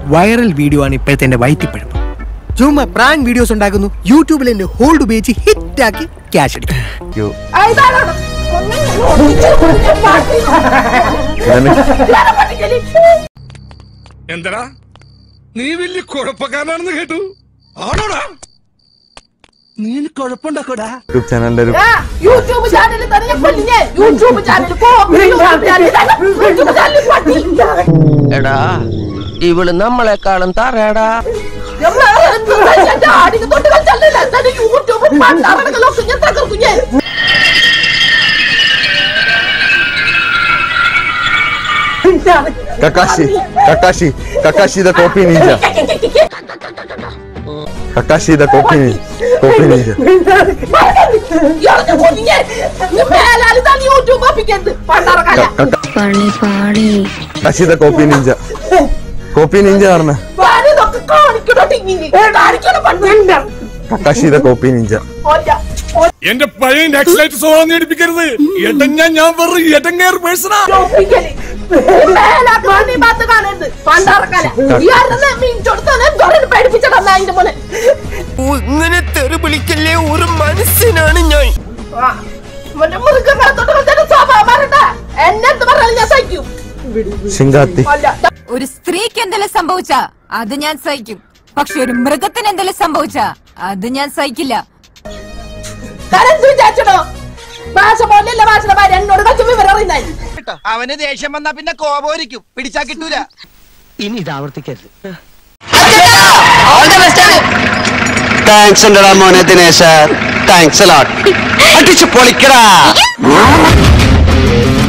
viral video ആണ് ഇപ്പോഴത്തെ എന്റെ വൈറ്റിപ്പഴപ്പ് ചുമ്മാ പ്രാങ്ക് വീഡിയോസ് ഉണ്ടാക്കുന്നു യൂട്യൂബിൽ എന്റെ ഹോൾഡ് ഉപയോഗിച്ച് ഹിറ്റാക്കി ക്യാഷ് അടിക്കും എന്തടാ നീ വലിയ കുഴപ്പക്കാരനാണെന്ന് കേട്ടു ആണോടാ നീ കുഴപ്പമുണ്ടാക്കോടാ യൂട്യൂബ് ചാനലിന്റെ ഒരു യൂട്യൂബ് ചാനൽ തന്നെ പെണ്ണിനെ യൂട്യൂബ് ചാനൽ യൂട്യൂബ് ചാനൽ പട്ടി എടാ ഇവള് നമ്മളെക്കാളും തറയടാ ആടിന് തൊട്ട് കളിച്ചല്ല യൂട്യൂബ് പണ്ടാറകളൊക്കെ ഞാൻ തകർക്കും ഞാൻ Kakashi Kakashi Kakashi the copy ninja Kakashi the copy copy ninja ഇറങ്ങി പൊന്നിയെ മേലാല് തന്നെ യൂട്യൂബ് അപ്പിക്കരുത് പണ്ടാറക്കാല പണി പാടി Kakashi the copy ninja copy ninja പറഞ്ഞ ഞാനിതൊക്കെ കാണിക്കണോ ടിങ്ങിന് കാണിക്കണോ പണ്ട് കക്കാശി ദ കോപ്പി നീഞ്ച ഒറ്റ എന്റെ പഴയ നെക്സ്റ്റ് സ്വഭാവം നേടിപ്പിക്കരുത് എട്ടങ്ങ ഞാൻ വെറും എട്ടങ്ങേർ പേഴ്സണാ ഒപ്പിക്കല് മേലാക്ക് ഭാഗത്ത് കാണരുത് പണ്ടാറക്കാല ഇയാരുടെ മീൻ ചൊടുത്താൽ എന്തോരം പേടിപ്പിച്ചതാ അതിന്റെ മോനെ ഇങ്ങനെ തെറി വിളിക്കല്ലേ ഒരു മനസ്സിനാണ് ഞാൻ ആ, മറ്റേ മൃഗങ്ങളെ തൊട്ട് കളിച്ചാൽ സ്വഭാവം മാറണ്ട എന്നെ എന്ത് പറഞ്ഞാലും ഞാൻ സഹിക്കും ശിങ്കാത്തി അല്ല ഒരു സ്ത്രീക്ക് എന്തെങ്കിലും സംഭവിച്ച അത് ഞാൻ സഹിക്കും പക്ഷെ ഒരു മൃഗത്തിന് എന്തെങ്കിലും സംഭവിച്ച അത് ഞാൻ സഹിക്കില്ല കരന്ത് വിചാരിച്ചോ ഭാഷ പോലെയല്ല ഭാഷയുടെ ഭാര്യ എന്നോട് കളിച്ച് വിവരം അറിയുന്നായി അവന് ദേഷ്യം വന്നാ പിന്നെ കോപോരിക്കും പിടിച്ചാ കിട്ടൂല ഇനി ഇത് ആവർത്തിക്കരുത് താങ്ക്സ് ഉണ്ടടാ മോനെ ദിനേശ താങ്ക്സ് അടിച്ചു പൊളിക്കടാ